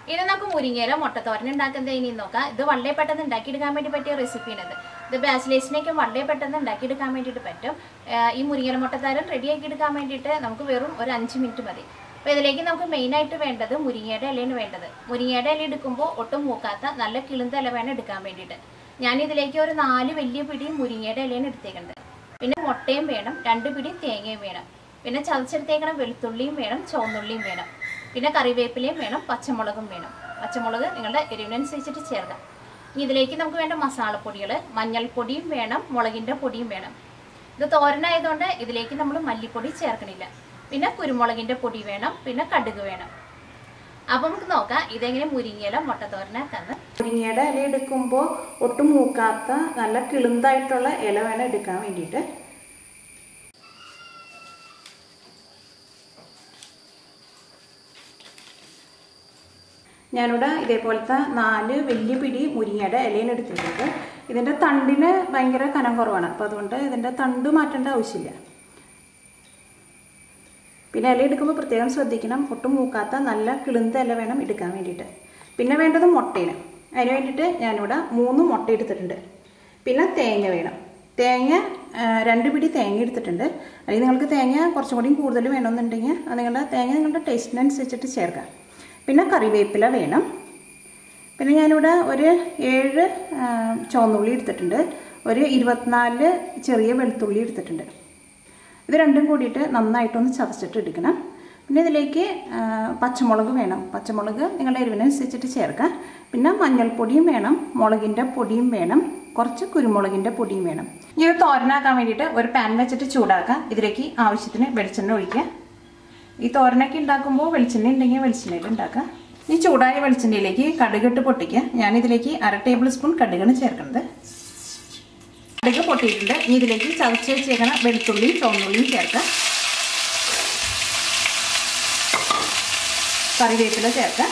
ഇനി നമുക്ക് മുരിങ്ങയില മുട്ടത്തോരൻ ഉണ്ടാക്കുന്നത് ഇനി നോക്കാം ഇത് വളരെ പെട്ടെന്ന് ഉണ്ടാക്കിയെടുക്കാൻ വേണ്ടി പറ്റിയ റെസിപ്പിയാണിത് ഇത് ബാച്ചിലേഴ്സിനൊക്കെ വളരെ പെട്ടെന്ന് ഉണ്ടാക്കിയെടുക്കാൻ വേണ്ടിയിട്ട് പറ്റും ആഹ് ഈ മുരിങ്ങയില മുട്ടത്തോരൻ റെഡിയാക്കി എടുക്കാൻ വേണ്ടിയിട്ട് നമുക്ക് വെറും ഒരു അഞ്ച് മിനിറ്റ് മതി അപ്പോൾ ഇതിലേക്ക് നമുക്ക് മെയിനായിട്ട് വേണ്ടത് മുരിങ്ങയുടെ ഇലയാണ് വേണ്ടത് മുരിങ്ങയുടെ ഇല എടുക്കുമ്പോൾ ഒട്ടും മൂക്കാത്ത നല്ല കിളുന്ത ഇല വേണം എടുക്കാൻ വേണ്ടിയിട്ട് ഞാൻ ഇതിലേക്ക് ഒരു നാല് വലിയ പിടി മുരിങ്ങയുടെ ഇലയാണ് എടുത്തേക്കുന്നത് പിന്നെ മുട്ടയും വേണം രണ്ട് പിടി തേങ്ങയും വേണം പിന്നെ ചതച്ചെടുത്തേക്കണം വെളുത്തുള്ളിയും വേണം ചുവന്നുള്ളിയും വേണം പിന്നെ കറിവേപ്പിലയും വേണം പച്ചമുളകും വേണം പച്ചമുളക് നിങ്ങളുടെ എരിവിനനുസരിച്ചിട്ട് ചേർക്കാം ഇനി ഇതിലേക്ക് നമുക്ക് വേണ്ട മസാലപ്പൊടികൾ മഞ്ഞൾപ്പൊടിയും വേണം മുളകിൻ്റെ പൊടിയും വേണം ഇത് തോരനായതുകൊണ്ട് ഇതിലേക്ക് നമ്മൾ മല്ലിപ്പൊടി ചേർക്കണില്ല പിന്നെ കുരുമുളകിൻ്റെ പൊടി വേണം പിന്നെ കടുക് വേണം അപ്പം നമുക്ക് നോക്കാം ഇതെങ്ങനെ മുരിങ്ങയില മുട്ടത്തോരനാക്കാന്ന് മുരിങ്ങയുടെ ഇല എടുക്കുമ്പോൾ ഒട്ടും മൂക്കാത്ത നല്ല കിളുന്തായിട്ടുള്ള ഇല വേണം എടുക്കാൻ വേണ്ടിയിട്ട് ഞാനിവിടെ ഇതേപോലത്തെ നാല് വലിയ പിടി മുരിങ്ങയുടെ ഇലയാണ് എടുത്തിട്ടുണ്ട് ഇതിൻ്റെ തണ്ടിന് ഭയങ്കര കനം കുറവാണ് അപ്പോൾ അതുകൊണ്ട് ഇതിൻ്റെ തണ്ട് മാറ്റേണ്ട ആവശ്യമില്ല പിന്നെ ഇല എടുക്കുമ്പോൾ പ്രത്യേകം ശ്രദ്ധിക്കണം ഒട്ടും മൂക്കാത്ത നല്ല കിളുന്ത ഇല വേണം എടുക്കാൻ വേണ്ടിയിട്ട് പിന്നെ വേണ്ടത് മുട്ടയാണ് അതിന് വേണ്ടിയിട്ട് ഞാനിവിടെ മൂന്ന് മുട്ട എടുത്തിട്ടുണ്ട് പിന്നെ തേങ്ങ വേണം തേങ്ങ ആ, രണ്ട് പിടി തേങ്ങ എടുത്തിട്ടുണ്ട് അല്ലെങ്കിൽ നിങ്ങൾക്ക് തേങ്ങ കുറച്ചും കൂടി കൂടുതൽ വേണമെന്നുണ്ടെങ്കിൽ അത് നിങ്ങളുടെ തേങ്ങ നിങ്ങളുടെ ടേസ്റ്റിനനുസരിച്ചിട്ട് ചേർക്കാം പിന്നെ കറിവേപ്പില വേണം പിന്നെ ഞാനിവിടെ ഒരു ഏഴ് ആ, ചുവന്നുള്ളി എടുത്തിട്ടുണ്ട് ഒരു ഇരുപത്തിനാല് ചെറിയ വെളുത്തുള്ളി എടുത്തിട്ടുണ്ട് ഇത് രണ്ടും കൂടിയിട്ട് നന്നായിട്ടൊന്ന് ചതച്ചിട്ട് എടുക്കണം പിന്നെ ഇതിലേക്ക് ആ, പച്ചമുളക് വേണം പച്ചമുളക് നിങ്ങളുടെ എരിവിനനുസരിച്ചിട്ട് ചേർക്കാം പിന്നെ മഞ്ഞൾപ്പൊടിയും വേണം മുളകിൻ്റെ പൊടിയും വേണം കുറച്ച് കുരുമുളകിൻ്റെ പൊടിയും വേണം ഈ ഇത് തോരനാക്കാൻ വേണ്ടിയിട്ട് ഒരു പാൻ വെച്ചിട്ട് ചൂടാക്കാം ഇതിലേക്ക് ആവശ്യത്തിന് വെളിച്ചെണ്ണ ഒഴിക്കുക ഈ തോരനൊക്കെ ഉണ്ടാക്കുമ്പോൾ വെളിച്ചെണ്ണ ഉണ്ടെങ്കിൽ വെളിച്ചെണ്ണയിൽ ഉണ്ടാക്കാം ഈ ചൂടായ വെളിച്ചെണ്ണയിലേക്ക് കടുകിട്ട് പൊട്ടിക്കുക ഞാനിതിലേക്ക് അര ടേബിൾ സ്പൂൺ കടുകാണ് ചേർക്കുന്നത് കടുക് പൊട്ടിയിട്ടുണ്ട് ഇനി ഇതിലേക്ക് ചതച്ച് വെച്ചേക്കണ വെളുത്തുള്ളിയും ചുവന്നുള്ളിയും ചേർക്കാം കറിവേപ്പില ചേർക്കാം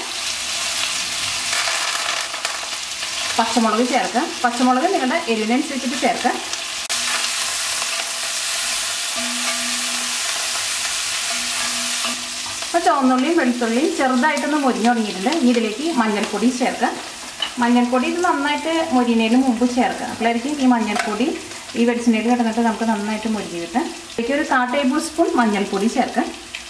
പച്ചമുളക് ചേർക്കാം പച്ചമുളക് നിങ്ങളുടെ എരിവിനനുസരിച്ചിട്ട് ചേർക്കാം അപ്പോൾ ചുവന്നുള്ളിയും വെളുത്തുള്ളിയും ചെറുതായിട്ടൊന്ന് മുരിഞ്ഞു തുടങ്ങിയിട്ടുണ്ട് ഇനി ഇതിലേക്ക് മഞ്ഞൾപ്പൊടി ചേർക്കാം മഞ്ഞൾപ്പൊടി ഇത് നന്നായിട്ട് മുരിനേന് മുമ്പ് ചേർക്കാം അപ്പോഴായിരിക്കും ഈ മഞ്ഞൾപ്പൊടി ഈ വെളിച്ചെണ്ണയിൽ കിടന്നിട്ട് നമുക്ക് നന്നായിട്ട് മുരിഞ്ഞ് കിട്ടാം ഇതിലേക്ക് ഒരു കാ ടേബിൾ സ്പൂൺ മഞ്ഞൾപ്പൊടി ചേർക്കാം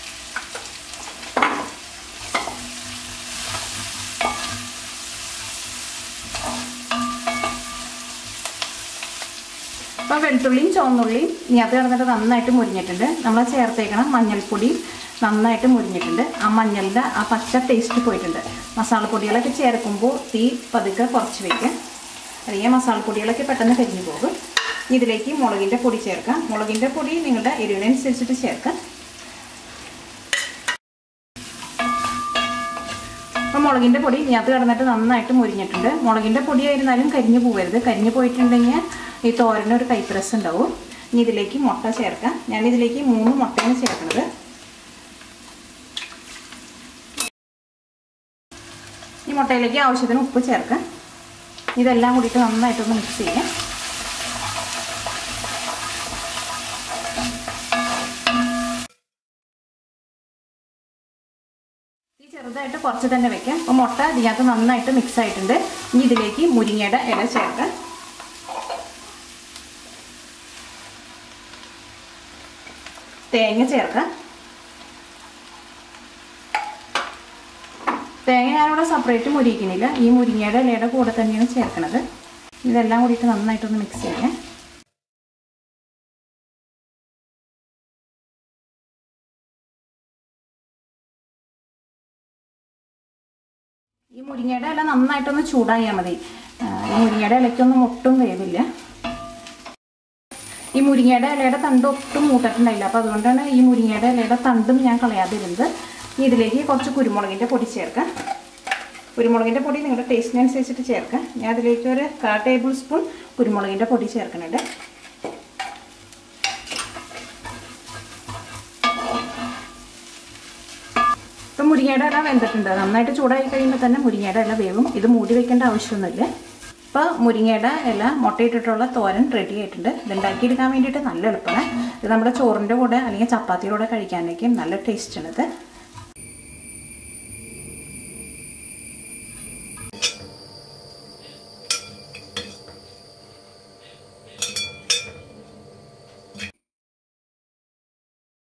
അപ്പോൾ വെളുത്തുള്ളിയും ചുവന്നുള്ളിയും ഇതിനകത്ത് കിടന്നിട്ട് നന്നായിട്ട് മുരിഞ്ഞിട്ടുണ്ട് നമ്മൾ ചേർത്തേക്കണം മഞ്ഞൾപ്പൊടി നന്നായിട്ട് മുരിഞ്ഞിട്ടുണ്ട് ആ മഞ്ഞളുടെ ആ പച്ച ടേസ്റ്റ് പോയിട്ടുണ്ട് മസാലപ്പൊടികളൊക്കെ ചേർക്കുമ്പോൾ തീ പതുക്കെ കുറച്ച് വയ്ക്കുക അല്ലെങ്കിൽ മസാലപ്പൊടികളൊക്കെ പെട്ടെന്ന് കരിഞ്ഞു പോകും ഇതിലേക്ക് മുളകിൻ്റെ പൊടി ചേർക്കാം മുളകിൻ്റെ പൊടി നിങ്ങളുടെ എരിവിനനുസരിച്ചിട്ട് ചേർക്കാം അപ്പോൾ മുളകിൻ്റെ പൊടി ഇതിനകത്ത് കിടന്നിട്ട് നന്നായിട്ട് മുരിഞ്ഞിട്ടുണ്ട് മുളകിൻ്റെ പൊടി ആയിരുന്നാലും കരിഞ്ഞു പോകരുത് കരിഞ്ഞു പോയിട്ടുണ്ടെങ്കിൽ ഈ തോരന് ഒരു കൈപ്രസ് ഉണ്ടാവും ഇനി ഇതിലേക്ക് മുട്ട ചേർക്കാം ഞാൻ ഇതിലേക്ക് മൂന്ന് മുട്ടയാണ് ചേർക്കുന്നത് ഈ മുട്ടയിലേക്ക് ആവശ്യത്തിന് ഉപ്പ് ചേർക്കാം ഇതെല്ലാം കൂടിയിട്ട് നന്നായിട്ടൊന്ന് മിക്സ് ചെയ്യാം ഈ ചെറുതായിട്ട് കുറച്ച് തന്നെ വെക്കാം അപ്പോൾ മുട്ട ഇതിനകത്ത് നന്നായിട്ട് മിക്സ് ആയിട്ടുണ്ട് ഇനി ഇതിലേക്ക് മുരിങ്ങയുടെ ഇല ചേർക്കാം തേങ്ങ ചേർക്കാം തേങ്ങ ഞാനിവിടെ സെപ്പറേറ്റ് മുരിക്കുന്നില്ല ഈ മുരിങ്ങയുടെ ഇലയുടെ കൂടെ തന്നെയാണ് ചേർക്കണത് ഇതെല്ലാം കൂടിയിട്ട് നന്നായിട്ടൊന്ന് മിക്സ് ചെയ്യാം ഈ മുരിങ്ങയുടെ ഇല നന്നായിട്ടൊന്ന് ചൂടായാൽ മതി ആ, ഈ മുരിങ്ങയുടെ ഇലയ്ക്കൊന്നും ഒട്ടും വേവില്ല ഈ മുരിങ്ങയുടെ ഇലയുടെ തണ്ട് ഒട്ടും മൂട്ടിട്ടുണ്ടായില്ല അപ്പോൾ അതുകൊണ്ടാണ് ഈ മുരിങ്ങയുടെ ഇലയുടെ തണ്ടും ഞാൻ കളയാതിരുന്നത് ഇനി ഇതിലേക്ക് കുറച്ച് കുരുമുളകിൻ്റെ പൊടി ചേർക്കാം കുരുമുളകിൻ്റെ പൊടി നിങ്ങളുടെ ടേസ്റ്റിനനുസരിച്ചിട്ട് ചേർക്കാം ഞാൻ അതിലേക്ക് ഒരു കാ ടേബിൾ സ്പൂൺ കുരുമുളകിൻ്റെ പൊടി ചേർക്കുന്നുണ്ട് ഇപ്പം മുരിങ്ങയുടെ ഇല വെന്തിട്ടുണ്ട് നന്നായിട്ട് ചൂടായി കഴിയുമ്പോൾ തന്നെ മുരിങ്ങയുടെ ഇല വേവും ഇത് മൂടി വെക്കേണ്ട ആവശ്യമൊന്നുമില്ല ഇപ്പോൾ മുരിങ്ങയുടെ ഇല മുട്ടയിട്ടിട്ടുള്ള തോരൻ റെഡി ആയിട്ടുണ്ട് ഇത് ഉണ്ടാക്കിയെടുക്കാൻ വേണ്ടിയിട്ട് നല്ല എളുപ്പമാണ് ഇത് നമ്മുടെ ചോറിൻ്റെ കൂടെ അല്ലെങ്കിൽ ചപ്പാത്തിയുടെ കൂടെ കഴിക്കാനൊക്കെ നല്ല ടേസ്റ്റ് ആണ് ഇത്